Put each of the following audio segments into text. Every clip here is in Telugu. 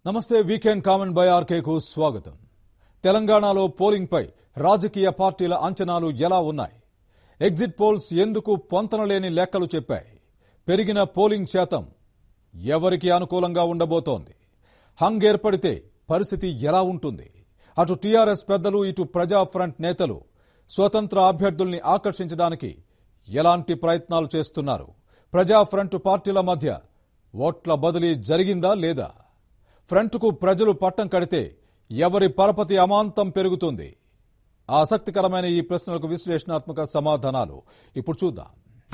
నమస్తే వీకెండ్ కామెంట్ బై ఆర్కేకు స్వాగతం తెలంగాణలో పోలింగ్పై రాజకీయ పార్టీల అంచనాలు ఎలా ఉన్నాయి ఎగ్జిట్ పోల్స్ ఎందుకు పొంతనలేని లెక్కలు చెప్పాయి పెరిగిన పోలింగ్ శాతం ఎవరికి అనుకూలంగా ఉండబోతోంది హంగ్ ఏర్పడితే పరిస్థితి ఎలా ఉంటుంది అటు టీఆర్ఎస్ పెద్దలు ఇటు ప్రజా ఫ్రంట్ నేతలు స్వతంత్ర అభ్యర్థుల్ని ఆకర్షించడానికి ఎలాంటి ప్రయత్నాలు చేస్తున్నారు ప్రజా ఫ్రంట్ పార్టీల మధ్య ఓట్ల బదిలీ జరిగిందా లేదా ఫ్రంట్కు ప్రజలు పట్టం కడితే ఎవరి పరపతి అమాంతం పెరుగుతుంది ఆసక్తికరమైన ఈ ప్రశ్నలకు విశ్లేషణాత్మక సమాధానాలు ఇప్పుడు చూద్దాం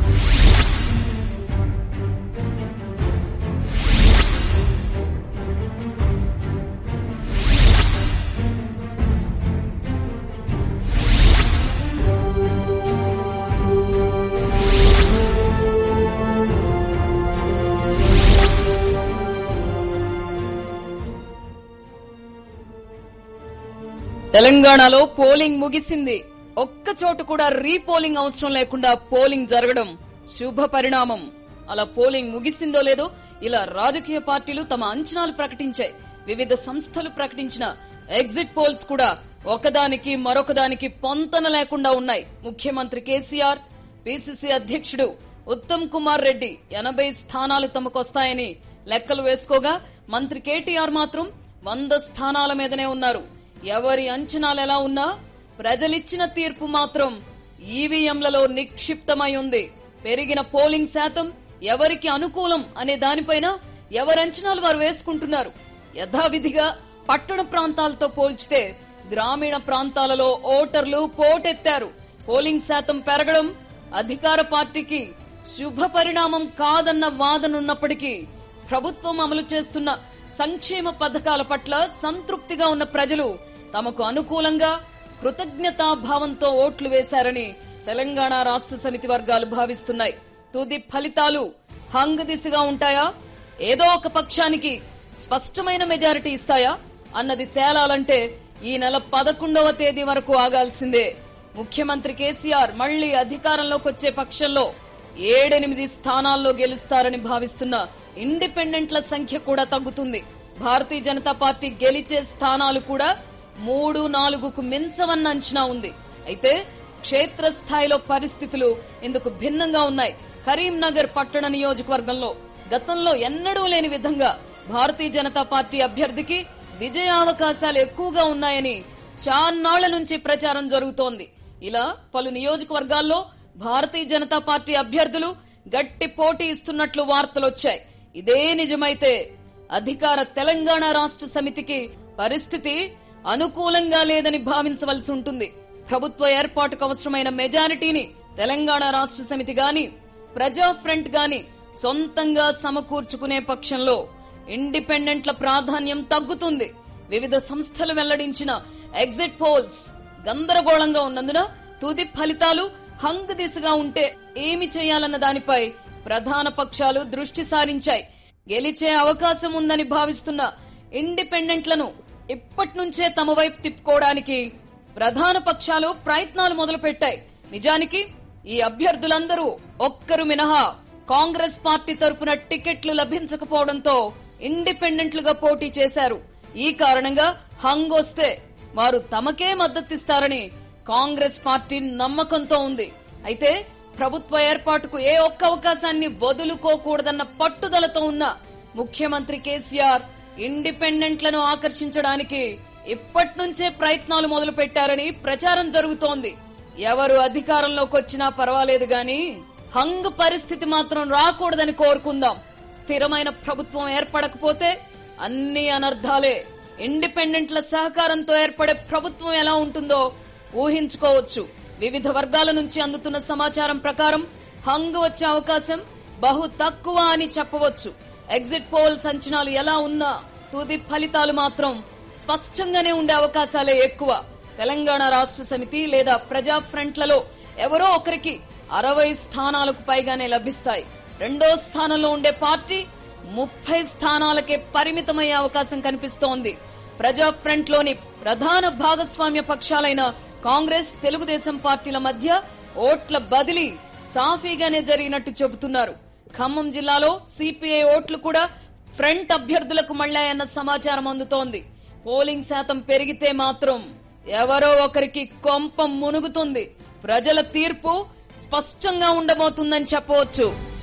తెలంగాణలో పోలింగ్ ముగిసింది ఒక్క చోటు కూడా రీపోలింగ్ అవసరం లేకుండా పోలింగ్ జరగడం శుభ పరిణామం అలా పోలింగ్ ముగిసిందో లేదో ఇలా రాజకీయ పార్టీలు తమ అంచనాలు ప్రకటించాయి వివిధ సంస్థలు ప్రకటించిన ఎగ్జిట్ పోల్స్ కూడా ఒకదానికి మరొకదానికి పొంతన లేకుండా ఉన్నాయి ముఖ్యమంత్రి కేసీఆర్ పిసిసి అధ్యక్షుడు ఉత్తమ్ కుమార్ రెడ్డి ఎనభై స్థానాలు తమకొస్తాయని లెక్కలు వేసుకోగా మంత్రి కేటీఆర్ మాత్రం వంద స్థానాల మీదనే ఉన్నారు ఎవరి అంచనాలు ఎలా ఉన్నా ప్రజలిచ్చిన తీర్పు మాత్రం ఈవీఎంలలో నిక్షిప్తమై ఉంది పెరిగిన పోలింగ్ శాతం ఎవరికి అనుకూలం అనే దానిపైన ఎవరి అంచనాలు వారు వేసుకుంటున్నారు యథావిధిగా పట్టణ ప్రాంతాలతో పోల్చితే గ్రామీణ ప్రాంతాలలో ఓటర్లు పోటెత్తారు పోలింగ్ శాతం పెరగడం అధికార పార్టీకి శుభ పరిణామం కాదన్న వాదనున్నప్పటికీ ప్రభుత్వం అమలు చేస్తున్న సంక్షేమ పథకాల పట్ల సంతృప్తిగా ఉన్న ప్రజలు తమకు అనుకూలంగా కృతజ్ఞతాభావంతో ఓట్లు వేశారని తెలంగాణ రాష్ట్ర సమితి వర్గాలు భావిస్తున్నాయి తుది ఫలితాలు హంగ్ దిశగా ఉంటాయా ఏదో ఒక పక్షానికి స్పష్టమైన మెజారిటీ ఇస్తాయా అన్నది తేలాలంటే ఈ నెల పదకొండవ తేదీ వరకు ఆగాల్సిందే ముఖ్యమంత్రి కేసీఆర్ మళ్లీ అధికారంలోకి వచ్చే పక్షంలో ఏడెనిమిది స్థానాల్లో గెలుస్తారని భావిస్తున్న ఇండిపెండెంట్ల సంఖ్య కూడా తగ్గుతుంది భారతీయ జనతా పార్టీ గెలిచే స్థానాలు కూడా మూడు నాలుగుకు మించవన్న అంచనా ఉంది అయితే క్షేత్రస్థాయిలో పరిస్థితులు ఇందుకు భిన్నంగా ఉన్నాయి కరీంనగర్ పట్టణ నియోజకవర్గంలో గతంలో ఎన్నడూ లేని విధంగా భారతీయ జనతా పార్టీ అభ్యర్థికి విజయావకాశాలు ఎక్కువగా ఉన్నాయని చాన్నాళ్ల నుంచి ప్రచారం జరుగుతోంది ఇలా పలు నియోజకవర్గాల్లో భారతీయ జనతా పార్టీ అభ్యర్థులు గట్టి పోటీ ఇస్తున్నట్లు వార్తలొచ్చాయి ఇదే నిజమైతే అధికార తెలంగాణ రాష్ట్ర సమితికి పరిస్థితి అనుకూలంగా లేదని భావించవలసి ఉంటుంది ప్రభుత్వ ఏర్పాటుకు అవసరమైన మెజారిటీని తెలంగాణ రాష్ట్ర సమితి గాని ప్రజా ఫ్రంట్ గాని సొంతంగా సమకూర్చుకునే పక్షంలో ఇండిపెండెంట్ల ప్రాధాన్యం తగ్గుతుంది వివిధ సంస్థలు వెల్లడించిన ఎగ్జిట్ పోల్స్ గందరగోళంగా ఉన్నందున తుది ఫలితాలు హంగ్ దిశగా ఉంటే ఏమి చేయాలన్న దానిపై ప్రధాన పక్షాలు దృష్టి సారించాయి గెలిచే అవకాశం ఉందని భావిస్తున్న ఇండిపెండెంట్లను ఇప్పటి నుంచే తమ వైపు తిప్పుకోవడానికి ప్రధాన పక్షాలు ప్రయత్నాలు మొదలుపెట్టాయి నిజానికి ఈ అభ్యర్థులందరూ ఒక్కరు మినహా కాంగ్రెస్ పార్టీ తరపున టికెట్లు లభించకపోవడంతో ఇండిపెండెంట్లుగా పోటీ చేశారు ఈ కారణంగా హంగ్ వస్తే వారు తమకే మద్దతిస్తారని కాంగ్రెస్ పార్టీ నమ్మకంతో ఉంది అయితే ప్రభుత్వ ఏర్పాటుకు ఏ ఒక్క అవకాశాన్ని వదులుకోకూడదన్న పట్టుదలతో ఉన్న ముఖ్యమంత్రి కేసీఆర్ ఇండిపెండెంట్లను ఆకర్షించడానికి ఇప్పటి నుంచే ప్రయత్నాలు మొదలు పెట్టారని ప్రచారం జరుగుతోంది ఎవరు అధికారంలోకి వచ్చినా పర్వాలేదు గాని హంగ్ పరిస్థితి మాత్రం రాకూడదని కోరుకుందాం స్థిరమైన ప్రభుత్వం ఏర్పడకపోతే అన్ని అనర్థాలే ఇండిపెండెంట్ల సహకారంతో ఏర్పడే ప్రభుత్వం ఎలా ఉంటుందో ఊహించుకోవచ్చు వివిధ వర్గాల నుంచి అందుతున్న సమాచారం ప్రకారం హంగ్ వచ్చే అవకాశం బహు తక్కువ అని చెప్పవచ్చు ఎగ్జిట్ పోల్స్ అంచనాలు ఎలా ఉన్నా తుది ఫలితాలు మాత్రం స్పష్టంగానే ఉండే అవకాశాలే ఎక్కువ తెలంగాణ రాష్ట్ర సమితి లేదా ప్రజా ఫ్రంట్లలో ఎవరో ఒకరికి అరవై స్థానాలకు పైగానే లభిస్తాయి రెండో స్థానంలో ఉండే పార్టీ ముప్పై స్థానాలకే పరిమితమయ్యే అవకాశం కనిపిస్తోంది ప్రజా ఫ్రంట్ లోని ప్రధాన భాగస్వామ్య పక్షాలైన కాంగ్రెస్ తెలుగుదేశం పార్టీల మధ్య ఓట్ల బదిలీ సాఫీగానే జరిగినట్టు చెబుతున్నారు ఖమ్మం జిల్లాలో సిపిఐ ఓట్లు కూడా ఫ్రంట్ అభ్యర్థులకు మళ్ళాయన్న సమాచారం అందుతోంది పోలింగ్ శాతం పెరిగితే మాత్రం ఎవరో ఒకరికి కొంప మునుగుతుంది ప్రజల తీర్పు స్పష్టంగా ఉండబోతుందని చెప్పవచ్చు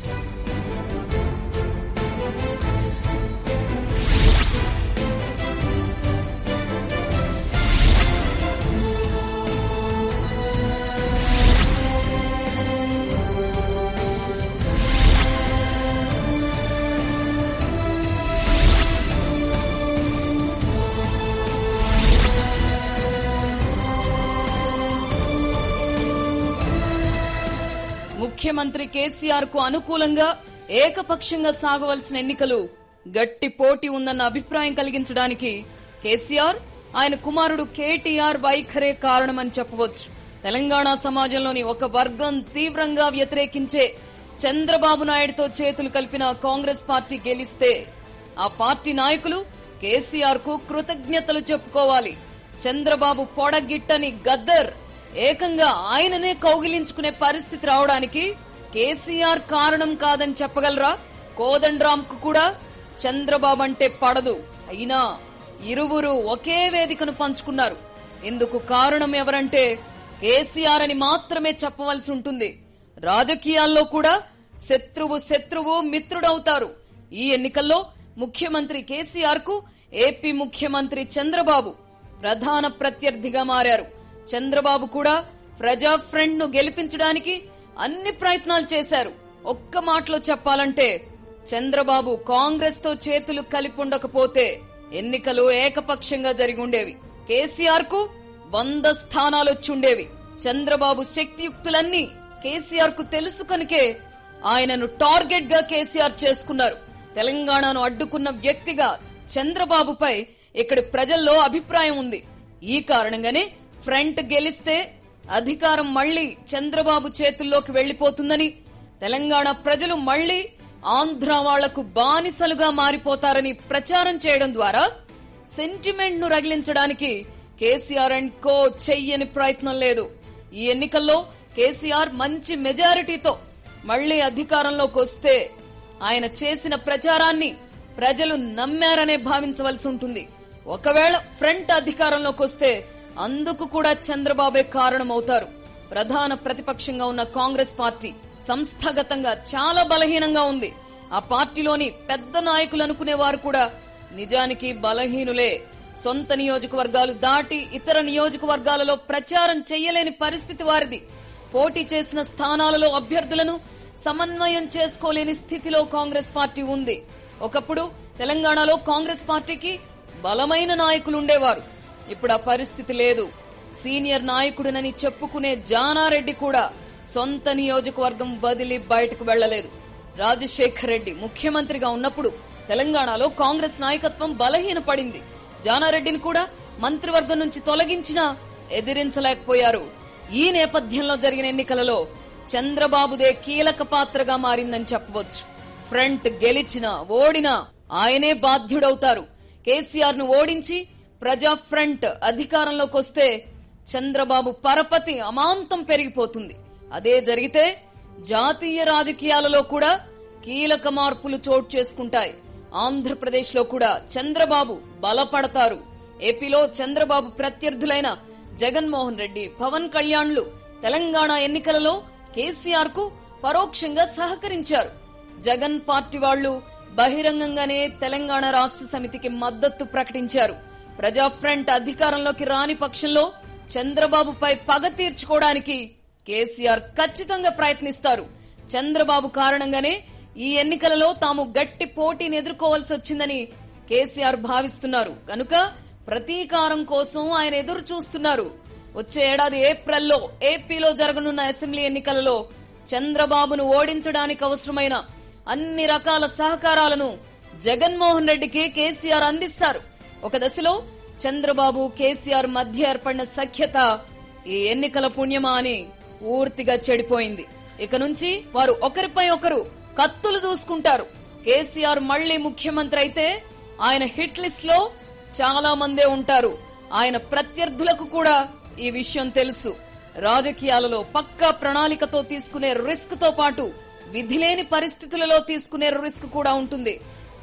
ముఖ్యమంత్రి కేసీఆర్ కు అనుకూలంగా ఏకపక్షంగా సాగవలసిన ఎన్నికలు గట్టి పోటీ ఉందన్న అభిప్రాయం కలిగించడానికి కేసీఆర్ ఆయన కుమారుడు కేటీఆర్ వైఖరే కారణమని చెప్పవచ్చు తెలంగాణ సమాజంలోని ఒక వర్గం తీవ్రంగా వ్యతిరేకించే చంద్రబాబు నాయుడుతో చేతులు కలిపిన కాంగ్రెస్ పార్టీ గెలిస్తే ఆ పార్టీ నాయకులు కేసీఆర్ కు కృతజ్ఞతలు చెప్పుకోవాలి చంద్రబాబు పొడగిట్టని గద్దర్ ఏకంగా ఆయననే కౌగిలించుకునే పరిస్థితి రావడానికి కేసీఆర్ కారణం కాదని చెప్పగలరా కోదండరామ్ కు కూడా చంద్రబాబు అంటే పడదు అయినా ఇరువురు ఒకే వేదికను పంచుకున్నారు ఇందుకు కారణం ఎవరంటే కేసీఆర్ అని మాత్రమే చెప్పవలసి ఉంటుంది రాజకీయాల్లో కూడా శత్రువు శత్రువు మిత్రుడవుతారు ఈ ఎన్నికల్లో ముఖ్యమంత్రి కేసీఆర్ కు ఏపీ ముఖ్యమంత్రి చంద్రబాబు ప్రధాన ప్రత్యర్థిగా మారారు చంద్రబాబు కూడా ప్రజా ఫ్రంట్ ను గెలిపించడానికి అన్ని ప్రయత్నాలు చేశారు ఒక్క మాటలో చెప్పాలంటే చంద్రబాబు కాంగ్రెస్ తో చేతులు కలిపి ఉండకపోతే ఎన్నికలు ఏకపక్షంగా జరిగి ఉండేవి కేసీఆర్ కు వంద స్థానాలు వచ్చుండేవి చంద్రబాబు శక్తియుక్తులన్నీ కేసీఆర్ కు తెలుసు కనుకే ఆయనను టార్గెట్ గా కేసీఆర్ చేసుకున్నారు తెలంగాణను అడ్డుకున్న వ్యక్తిగా చంద్రబాబుపై ఇక్కడి ప్రజల్లో అభిప్రాయం ఉంది ఈ కారణంగానే ఫ్రంట్ గెలిస్తే అధికారం మళ్లీ చంద్రబాబు చేతుల్లోకి వెళ్లిపోతుందని తెలంగాణ ప్రజలు మళ్లీ ఆంధ్ర వాళ్లకు బానిసలుగా మారిపోతారని ప్రచారం చేయడం ద్వారా సెంటిమెంట్ ను రగిలించడానికి కేసీఆర్ అండ్ కో చెయ్యని ప్రయత్నం లేదు ఈ ఎన్నికల్లో కేసీఆర్ మంచి మెజారిటీతో మళ్లీ అధికారంలోకి వస్తే ఆయన చేసిన ప్రచారాన్ని ప్రజలు నమ్మారనే భావించవలసి ఉంటుంది ఒకవేళ ఫ్రంట్ అధికారంలోకి వస్తే అందుకు కూడా చంద్రబాబే కారణమవుతారు ప్రధాన ప్రతిపక్షంగా ఉన్న కాంగ్రెస్ పార్టీ సంస్థాగతంగా చాలా బలహీనంగా ఉంది ఆ పార్టీలోని పెద్ద నాయకులు అనుకునే వారు కూడా నిజానికి బలహీనులే సొంత నియోజకవర్గాలు దాటి ఇతర నియోజకవర్గాలలో ప్రచారం చేయలేని పరిస్థితి వారిది పోటీ చేసిన స్థానాలలో అభ్యర్థులను సమన్వయం చేసుకోలేని స్థితిలో కాంగ్రెస్ పార్టీ ఉంది ఒకప్పుడు తెలంగాణలో కాంగ్రెస్ పార్టీకి బలమైన నాయకులు ఉండేవారు ఇప్పుడు ఆ పరిస్థితి లేదు సీనియర్ నాయకుడినని చెప్పుకునే జానారెడ్డి కూడా సొంత నియోజకవర్గం వదిలి బయటకు వెళ్లలేదు రాజశేఖర్ రెడ్డి ముఖ్యమంత్రిగా ఉన్నప్పుడు తెలంగాణలో కాంగ్రెస్ నాయకత్వం బలహీనపడింది జానారెడ్డిని కూడా మంత్రివర్గం నుంచి తొలగించినా ఎదిరించలేకపోయారు ఈ నేపథ్యంలో జరిగిన ఎన్నికలలో చంద్రబాబుదే కీలక పాత్రగా మారిందని చెప్పవచ్చు ఫ్రంట్ గెలిచినా ఓడినా ఆయనే బాధ్యుడవుతారు కేసీఆర్ ను ఓడించి ప్రజా ఫ్రంట్ అధికారంలోకి వస్తే చంద్రబాబు పరపతి అమాంతం పెరిగిపోతుంది అదే జరిగితే జాతీయ రాజకీయాలలో కూడా కీలక మార్పులు చోటు చేసుకుంటాయి ఆంధ్రప్రదేశ్ లో కూడా చంద్రబాబు బలపడతారు ఏపీలో చంద్రబాబు ప్రత్యర్థులైన జగన్మోహన్ రెడ్డి పవన్ కళ్యాణ్లు తెలంగాణ ఎన్నికలలో కేసీఆర్ కు పరోక్షంగా సహకరించారు జగన్ పార్టీ వాళ్లు బహిరంగంగానే తెలంగాణ రాష్ట్ర సమితికి మద్దతు ప్రకటించారు ప్రజా ఫ్రంట్ అధికారంలోకి రాని పక్షంలో చంద్రబాబుపై పగ తీర్చుకోవడానికి కేసీఆర్ ఖచ్చితంగా ప్రయత్నిస్తారు చంద్రబాబు కారణంగానే ఈ ఎన్నికలలో తాము గట్టి పోటీని ఎదుర్కోవాల్సి వచ్చిందని కేసీఆర్ భావిస్తున్నారు కనుక ప్రతీకారం కోసం ఆయన ఎదురు చూస్తున్నారు వచ్చే ఏడాది ఏప్రిల్లో ఏపీలో జరగనున్న అసెంబ్లీ ఎన్నికలలో చంద్రబాబును ఓడించడానికి అవసరమైన అన్ని రకాల సహకారాలను జగన్మోహన్ రెడ్డికి కేసీఆర్ అందిస్తారు ఒక దశలో చంద్రబాబు కేసీఆర్ మధ్య ఏర్పడిన సఖ్యత ఈ ఎన్నికల పుణ్యమా అని పూర్తిగా చెడిపోయింది ఇక నుంచి వారు ఒకరిపై ఒకరు కత్తులు దూసుకుంటారు కేసీఆర్ మళ్లీ ముఖ్యమంత్రి అయితే ఆయన హిట్ లిస్ట్ లో చాలా మందే ఉంటారు ఆయన ప్రత్యర్థులకు కూడా ఈ విషయం తెలుసు రాజకీయాలలో పక్కా ప్రణాళికతో తీసుకునే రిస్క్ తో పాటు విధిలేని పరిస్థితులలో తీసుకునే రిస్క్ కూడా ఉంటుంది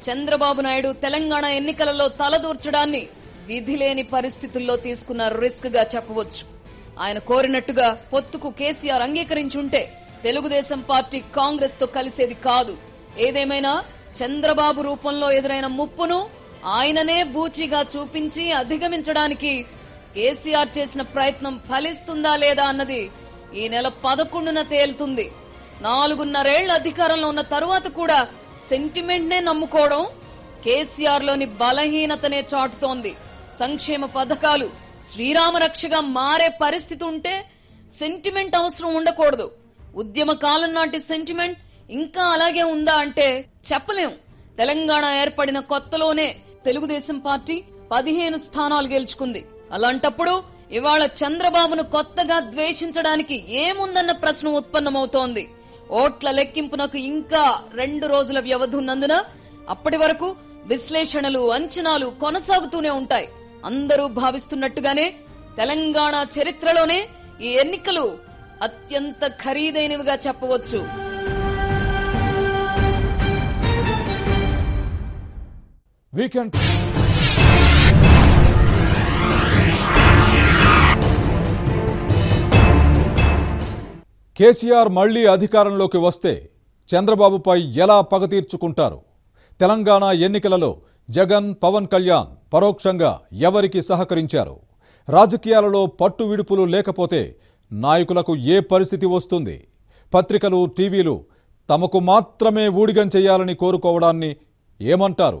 చంద్రబాబు నాయుడు తెలంగాణ ఎన్నికలలో తలదూర్చడాన్ని విధిలేని పరిస్థితుల్లో తీసుకున్న రిస్క్ గా చెప్పవచ్చు ఆయన కోరినట్టుగా పొత్తుకు కేసీఆర్ అంగీకరించుంటే తెలుగుదేశం పార్టీ కాంగ్రెస్ తో కలిసేది కాదు ఏదేమైనా చంద్రబాబు రూపంలో ఎదురైన ముప్పును ఆయననే బూచిగా చూపించి అధిగమించడానికి కేసీఆర్ చేసిన ప్రయత్నం ఫలిస్తుందా లేదా అన్నది ఈ నెల పదకొండున తేలుతుంది నాలుగున్నరేళ్ల అధికారంలో ఉన్న తరువాత కూడా సెంటిమెంట్ నే నమ్ముకోవడం కేసీఆర్ లోని బలహీనతనే చాటుతోంది సంక్షేమ పథకాలు శ్రీరామరక్షగా మారే పరిస్థితి ఉంటే సెంటిమెంట్ అవసరం ఉండకూడదు ఉద్యమ కాలం నాటి సెంటిమెంట్ ఇంకా అలాగే ఉందా అంటే చెప్పలేం తెలంగాణ ఏర్పడిన కొత్తలోనే తెలుగుదేశం పార్టీ పదిహేను స్థానాలు గెలుచుకుంది అలాంటప్పుడు ఇవాళ చంద్రబాబును కొత్తగా ద్వేషించడానికి ఏముందన్న ప్రశ్న ఉత్పన్నమవుతోంది ఓట్ల లెక్కింపునకు ఇంకా రెండు రోజుల వ్యవధి ఉన్నందున అప్పటి వరకు విశ్లేషణలు అంచనాలు కొనసాగుతూనే ఉంటాయి అందరూ భావిస్తున్నట్టుగానే తెలంగాణ చరిత్రలోనే ఈ ఎన్నికలు అత్యంత ఖరీదైనవిగా చెప్పవచ్చు వీకెండ్ కేసీఆర్ మళ్లీ అధికారంలోకి వస్తే చంద్రబాబుపై ఎలా పగ తీర్చుకుంటారు తెలంగాణ ఎన్నికలలో జగన్ పవన్ కళ్యాణ్ పరోక్షంగా ఎవరికి సహకరించారు రాజకీయాలలో పట్టు విడుపులు లేకపోతే నాయకులకు ఏ పరిస్థితి వస్తుంది పత్రికలు టీవీలు తమకు మాత్రమే ఊడిగం చేయాలని కోరుకోవడాన్ని ఏమంటారు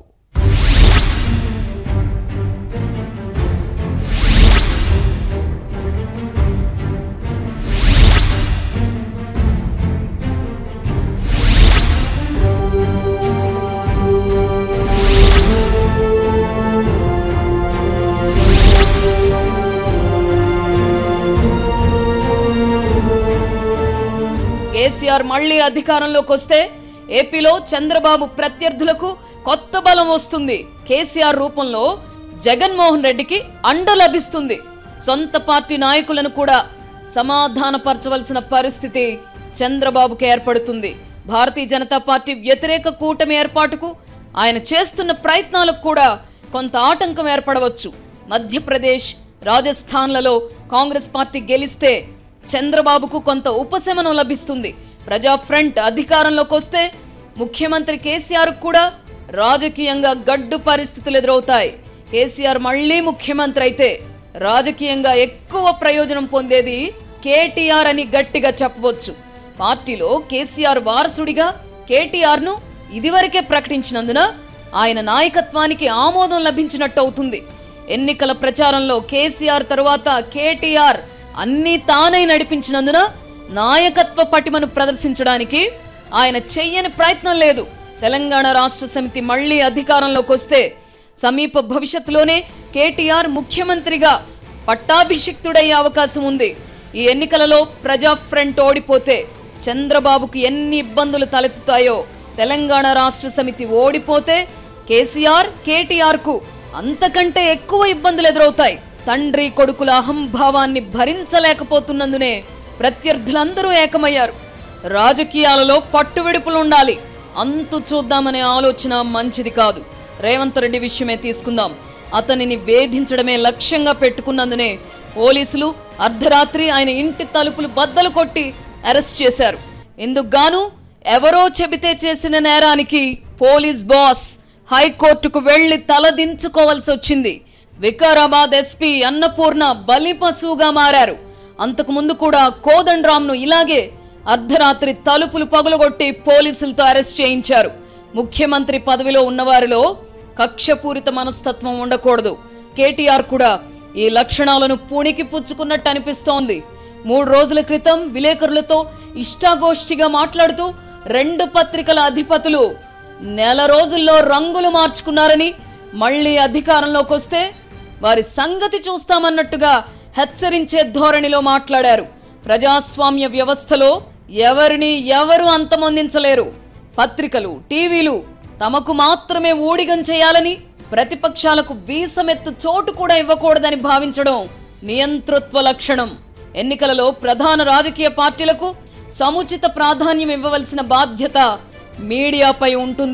కేసీఆర్ మళ్లీ అధికారంలోకి వస్తే ఏపీలో చంద్రబాబు ప్రత్యర్థులకు కొత్త బలం వస్తుంది కేసీఆర్ రూపంలో జగన్మోహన్ రెడ్డికి అండ లభిస్తుంది సొంత పార్టీ నాయకులను కూడా సమాధానపరచవలసిన పరిస్థితి చంద్రబాబుకి ఏర్పడుతుంది భారతీయ జనతా పార్టీ వ్యతిరేక కూటమి ఏర్పాటుకు ఆయన చేస్తున్న ప్రయత్నాలకు కూడా కొంత ఆటంకం ఏర్పడవచ్చు మధ్యప్రదేశ్ రాజస్థాన్లలో కాంగ్రెస్ పార్టీ గెలిస్తే చంద్రబాబుకు కొంత ఉపశమనం లభిస్తుంది ప్రజా ఫ్రంట్ అధికారంలోకి వస్తే ముఖ్యమంత్రి కేసీఆర్ కూడా రాజకీయంగా గడ్డు పరిస్థితులు ఎదురవుతాయి కేసీఆర్ మళ్లీ ముఖ్యమంత్రి అయితే రాజకీయంగా ఎక్కువ ప్రయోజనం పొందేది కేటీఆర్ అని గట్టిగా చెప్పవచ్చు పార్టీలో కేసీఆర్ వారసుడిగా కేటీఆర్ ను ఇదివరకే ప్రకటించినందున ఆయన నాయకత్వానికి ఆమోదం లభించినట్టు అవుతుంది ఎన్నికల ప్రచారంలో కేసీఆర్ తరువాత కేటీఆర్ అన్ని తానై నడిపించినందున నాయకత్వ పటిమను ప్రదర్శించడానికి ఆయన చెయ్యని ప్రయత్నం లేదు తెలంగాణ రాష్ట్ర సమితి మళ్లీ అధికారంలోకి వస్తే సమీప భవిష్యత్తులోనే కేటీఆర్ ముఖ్యమంత్రిగా పట్టాభిషిక్తుడయ్యే అవకాశం ఉంది ఈ ఎన్నికలలో ప్రజా ఫ్రంట్ ఓడిపోతే చంద్రబాబుకు ఎన్ని ఇబ్బందులు తలెత్తుతాయో తెలంగాణ రాష్ట్ర సమితి ఓడిపోతే కేసీఆర్ కేటీఆర్ కు అంతకంటే ఎక్కువ ఇబ్బందులు ఎదురవుతాయి తండ్రి కొడుకుల అహంభావాన్ని భరించలేకపోతున్నందునే ప్రత్యర్థులందరూ ఏకమయ్యారు రాజకీయాలలో పట్టువిడుపులు ఉండాలి అంతు చూద్దామనే ఆలోచన మంచిది కాదు రేవంత్ రెడ్డి విషయమే తీసుకుందాం అతనిని వేధించడమే లక్ష్యంగా పెట్టుకున్నందునే పోలీసులు అర్ధరాత్రి ఆయన ఇంటి తలుపులు బద్దలు కొట్టి అరెస్ట్ చేశారు ఇందుకు గాను ఎవరో చెబితే చేసిన నేరానికి పోలీస్ బాస్ హైకోర్టుకు వెళ్లి తలదించుకోవాల్సి వచ్చింది వికారాబాద్ ఎస్పీ అన్నపూర్ణ బలిపశువుగా మారారు అంతకు ముందు కూడా కోదండరామ్ ను ఇలాగే అర్ధరాత్రి తలుపులు పగులగొట్టి పోలీసులతో అరెస్ట్ చేయించారు ముఖ్యమంత్రి పదవిలో ఉన్నవారిలో కక్షపూరిత మనస్తత్వం ఉండకూడదు కేటీఆర్ కూడా ఈ లక్షణాలను పుణికి పుచ్చుకున్నట్టు అనిపిస్తోంది మూడు రోజుల క్రితం విలేకరులతో ఇష్టాగోష్ఠిగా మాట్లాడుతూ రెండు పత్రికల అధిపతులు నెల రోజుల్లో రంగులు మార్చుకున్నారని మళ్లీ అధికారంలోకి వస్తే వారి సంగతి చూస్తామన్నట్టుగా హెచ్చరించే ధోరణిలో మాట్లాడారు ప్రజాస్వామ్య వ్యవస్థలో ఎవరిని ఎవరు అంతమొందించలేరు పత్రికలు టీవీలు తమకు మాత్రమే ఊడిగం చేయాలని ప్రతిపక్షాలకు వీసమెత్తు చోటు కూడా ఇవ్వకూడదని భావించడం నియంతృత్వ లక్షణం ఎన్నికలలో ప్రధాన రాజకీయ పార్టీలకు సముచిత ప్రాధాన్యం ఇవ్వవలసిన బాధ్యత మీడియాపై ఉంటుంది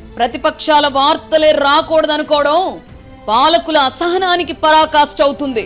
ప్రతిపక్షాల వార్తలే రాకూడదనుకోవడం పాలకుల అసహనానికి పరాకాష్ట అవుతుంది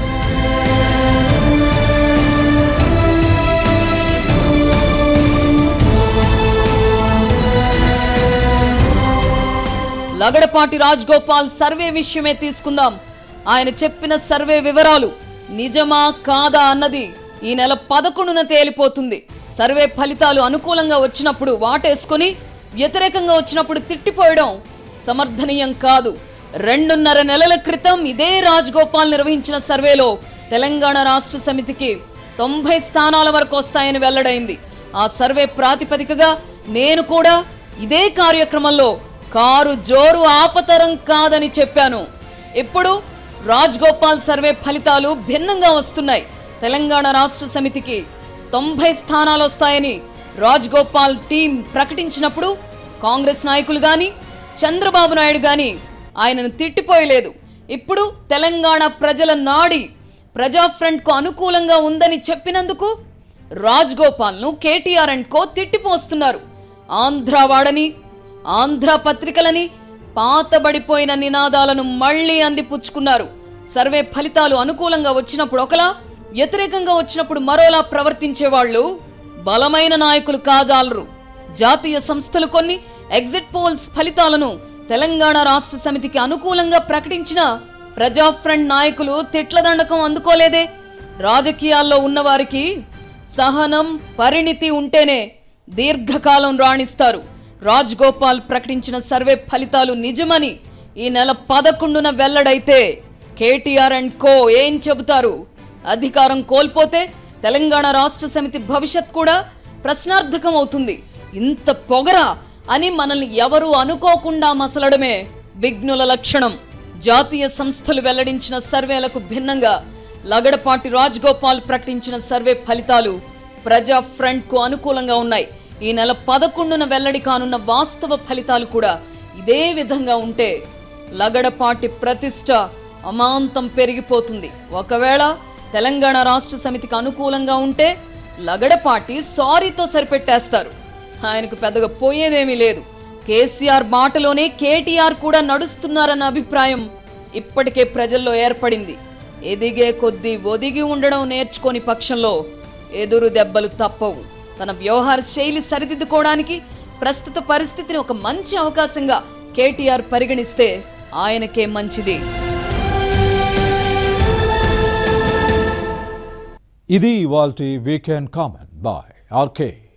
లగడపాటి రాజ్ గోపాల్ సర్వే విషయమే తీసుకుందాం ఆయన చెప్పిన సర్వే వివరాలు నిజమా కాదా అన్నది ఈ నెల పదకొండున తేలిపోతుంది సర్వే ఫలితాలు అనుకూలంగా వచ్చినప్పుడు వాటేసుకొని వ్యతిరేకంగా వచ్చినప్పుడు తిట్టిపోయడం సమర్థనీయం కాదు రెండున్నర నెలల క్రితం ఇదే రాజ్ గోపాల్ నిర్వహించిన సర్వేలో తెలంగాణ రాష్ట్ర సమితికి తొంభై స్థానాల వరకు వస్తాయని వెల్లడైంది ఆ సర్వే ప్రాతిపదికగా నేను కూడా ఇదే కార్యక్రమంలో కారు జోరు ఆపతరం కాదని చెప్పాను ఇప్పుడు రాజ్ గోపాల్ సర్వే ఫలితాలు భిన్నంగా వస్తున్నాయి తెలంగాణ రాష్ట్ర సమితికి తొంభై స్థానాలు వస్తాయని రాజ్ గోపాల్ టీం ప్రకటించినప్పుడు కాంగ్రెస్ నాయకులు గాని చంద్రబాబు నాయుడు గాని ఆయనను తిట్టిపోయలేదు ఇప్పుడు తెలంగాణ ప్రజల నాడి ప్రజా ఫ్రంట్ కు అనుకూలంగా ఉందని చెప్పినందుకు రాజ్ గోపాల్ ను కేటీఆర్ అండ్ కో తిట్టిపోస్తున్నారు ఆంధ్ర వాడని ఆంధ్ర పత్రికలని పాతబడిపోయిన నినాదాలను మళ్లీ అందిపుచ్చుకున్నారు సర్వే ఫలితాలు అనుకూలంగా వచ్చినప్పుడు ఒకలా వ్యతిరేకంగా వచ్చినప్పుడు మరోలా ప్రవర్తించే వాళ్ళు బలమైన నాయకులు కాజాలరు జాతీయ సంస్థలు కొన్ని ఎగ్జిట్ పోల్స్ ఫలితాలను తెలంగాణ రాష్ట్ర సమితికి అనుకూలంగా ప్రకటించిన ప్రజా ఫ్రంట్ నాయకులు తిట్ల దండకం అందుకోలేదే రాజకీయాల్లో ఉన్నవారికి సహనం పరిణితి ఉంటేనే దీర్ఘకాలం రాణిస్తారు రాజ్ గోపాల్ ప్రకటించిన సర్వే ఫలితాలు నిజమని ఈ నెల పదకొండున వెల్లడైతే కేటీఆర్ అండ్ కో ఏం చెబుతారు అధికారం కోల్పోతే తెలంగాణ రాష్ట్ర సమితి భవిష్యత్ కూడా ప్రశ్నార్థకం అవుతుంది ఇంత పొగరా అని మనల్ని ఎవరు అనుకోకుండా మసలడమే విఘ్నుల లక్షణం జాతీయ సంస్థలు వెల్లడించిన సర్వేలకు భిన్నంగా లగడపాటి రాజ్ గోపాల్ ప్రకటించిన సర్వే ఫలితాలు ప్రజా ఫ్రంట్ కు అనుకూలంగా ఉన్నాయి ఈ నెల పదకొండున వెల్లడి కానున్న వాస్తవ ఫలితాలు కూడా ఇదే విధంగా ఉంటే లగడపాటి ప్రతిష్ట అమాంతం పెరిగిపోతుంది ఒకవేళ తెలంగాణ రాష్ట్ర సమితికి అనుకూలంగా ఉంటే లగడపాటి సారీతో సరిపెట్టేస్తారు ఆయనకు పెద్దగా పోయేదేమీ లేదు కేసీఆర్ బాటలోనే కేటీఆర్ కూడా నడుస్తున్నారన్న అభిప్రాయం ఇప్పటికే ప్రజల్లో ఏర్పడింది ఎదిగే కొద్దీ ఒదిగి ఉండడం నేర్చుకోని పక్షంలో ఎదురు దెబ్బలు తప్పవు తన వ్యవహార శైలి సరిదిద్దుకోవడానికి ప్రస్తుత పరిస్థితిని ఒక మంచి అవకాశంగా కేటీఆర్ పరిగణిస్తే ఆయనకే మంచిది ఇది ఇవాల్టి వీకెండ్ కామెంట్ బాయ్ ఆర్కే